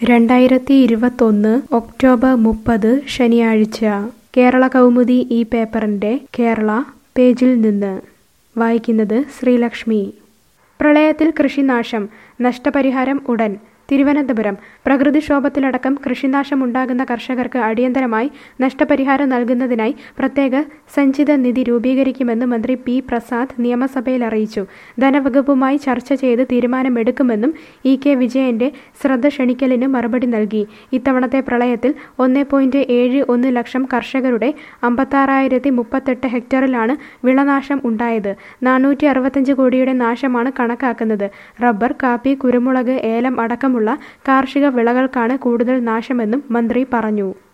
രണ്ടായിരത്തി ഇരുപത്തൊന്ന് ഒക്ടോബർ മുപ്പത് ശനിയാഴ്ച കേരള കൗമുദി ഈ പേപ്പറിൻ്റെ കേരള പേജിൽ നിന്ന് വായിക്കുന്നത് ശ്രീലക്ഷ്മി പ്രളയത്തിൽ കൃഷിനാശം നഷ്ടപരിഹാരം ഉടൻ തിരുവനന്തപുരം പ്രകൃതിക്ഷോഭത്തിലടക്കം കൃഷിനാശമുണ്ടാകുന്ന കർഷകർക്ക് അടിയന്തരമായി നഷ്ടപരിഹാരം നൽകുന്നതിനായി പ്രത്യേക സഞ്ചിത നിധി രൂപീകരിക്കുമെന്ന് മന്ത്രി പി പ്രസാദ് നിയമസഭയിൽ അറിയിച്ചു ധനവകുപ്പുമായി ചർച്ച ചെയ്ത് തീരുമാനമെടുക്കുമെന്നും ഇ കെ വിജയന്റെ ശ്രദ്ധ ക്ഷണിക്കലിന് മറുപടി നൽകി ഇത്തവണത്തെ പ്രളയത്തിൽ ഒന്ന് പോയിന്റ് ഏഴ് ഒന്ന് ലക്ഷം കർഷകരുടെ അമ്പത്താറായിരത്തി മുപ്പത്തെട്ട് ഹെക്ടറിലാണ് വിളനാശം ഉണ്ടായത് നാനൂറ്റി അറുപത്തഞ്ച് കോടിയുടെ നാശമാണ് കണക്കാക്കുന്നത് റബ്ബർ കാപ്പി കുരുമുളക് ഏലം അടക്കമുള്ള കാർഷിക വിളകൾക്കാണ് കൂടുതൽ നാശമെന്നും മന്ത്രി പറഞ്ഞു